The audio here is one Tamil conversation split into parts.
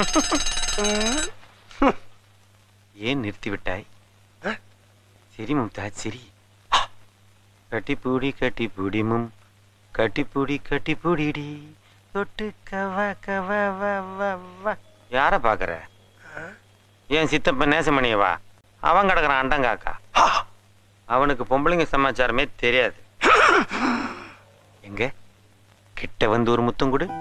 ஏன் நிறுத்தி விட்டாய் சரி மும்தாஜ் சரி கட்டிப்பூடி கட்டிப்பூடிமும் கட்டிப்பூடி கட்டிப்பூடிடி தொட்டு கவ கவ வ வ வ யார பாக்குற ஏன் சித்தப்ப நேசமணியவா அவன் கிடக்குறான் அண்டங்காக்கா அவனுக்கு பொம்பளைங்க சமாச்சாரமே தெரியாது எங்க கிட்ட வந்து ஒரு முத்தம் கொடு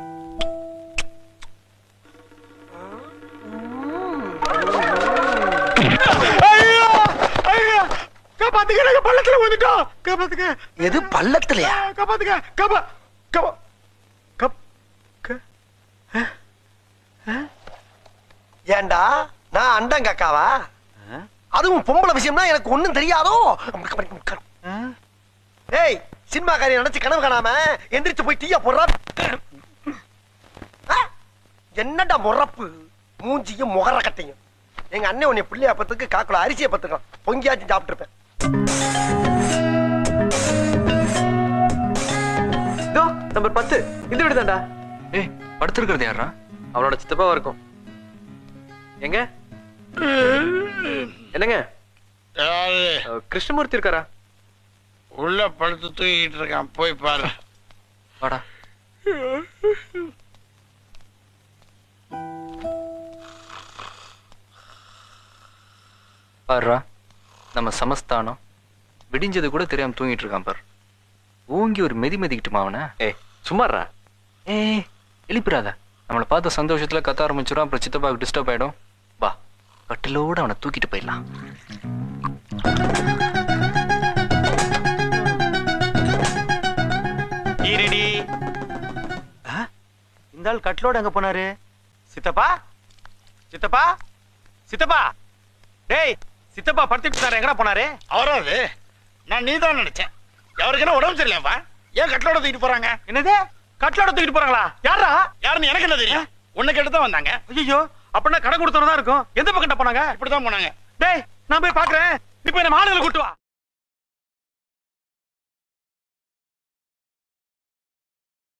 காப்பாத்துக்க நாங்க பள்ளத்துல வந்துட்டோம் காப்பாத்துக்க எது பள்ளத்துலயா காப்பாத்துக்க காப்பா காப்பா கப் க- ஏண்டா நான் அண்டங்கக்காவா அதுவும் பொம்பளை விஷயம்னா எனக்கு ஒண்ணும் தெரியாதோ ஏய் சினிமாக்காரி நினைச்சு கனவு காணாம எந்திரிச்சு போய் டீயா போடுறா ஆ? என்னடா முறப்பு மூஞ்சியும் முகர கட்டையும் எங்க அண்ணன் உன்னை பிள்ளையா பத்துக்கு காக்குல அரிசியை பத்துக்கலாம் பொங்கியாச்சும் சாப்பிட்டு இருப்பேன் இதோ நம்பர் பத்து இந்த வீடு தான்டா ஏய் படுத்திருக்கிறது யாரா அவனோட சித்தப்பாவா இருக்கும் எங்க என்னங்க யாரு அஹ், கிருஷ்ணமூர்த்தி இருக்காரா உள்ள படுத்து தூங்கிட்டு இருக்கான் போய் பாரு வாடா பாருடா நம்ம சமஸ்தானம் விடிஞ்சது கூட தெரியாம தூங்கிட்டு இருக்கான் பார் ஓங்கி ஒரு மெதி மெதிக்கிட்டுமா அவனை ஏய் சும்மாறா ஏய் எழுப்பிடாத நம்மளை பார்த்த சந்தோஷத்துல கத்த ஆரம்பிச்சிடும் அப்புறம் சித்தப்பாவுக்கு டிஸ்டர்ப் ஆயிடும் வா கட்டிலோட அவனை தூக்கிட்டு போயிடலாம் ஈரடி ஆ? இந்த ஆள் கட்லோட எங்க போனாரு சித்தப்பா சித்தப்பா சித்தப்பா டேய் சித்தப்பா படுத்துட்டு இருந்தாரு எங்கடா போனாரு அவரா அது நான் நீதான் நினைச்சேன் அவருக்கு என்ன உடம்பு சரியில்லையாப்பா ஏன் கட்டளோட தூக்கிட்டு போறாங்க என்னது கட்லோட தூக்கிட்டு போறாங்களா யாரா யாருன்னு எனக்கு என்ன தெரியும் உன்னை கேட்டு தான் வந்தாங்க ஐயோ அப்படின்னா கடை கொடுத்தவங்க தான் இருக்கும் எந்த பக்கம் போனாங்க இப்படிதான் போனாங்க டேய் நான் போய் பாக்குறேன் நீ போய் நம்ம ஆளுங்களை கூட்டு வா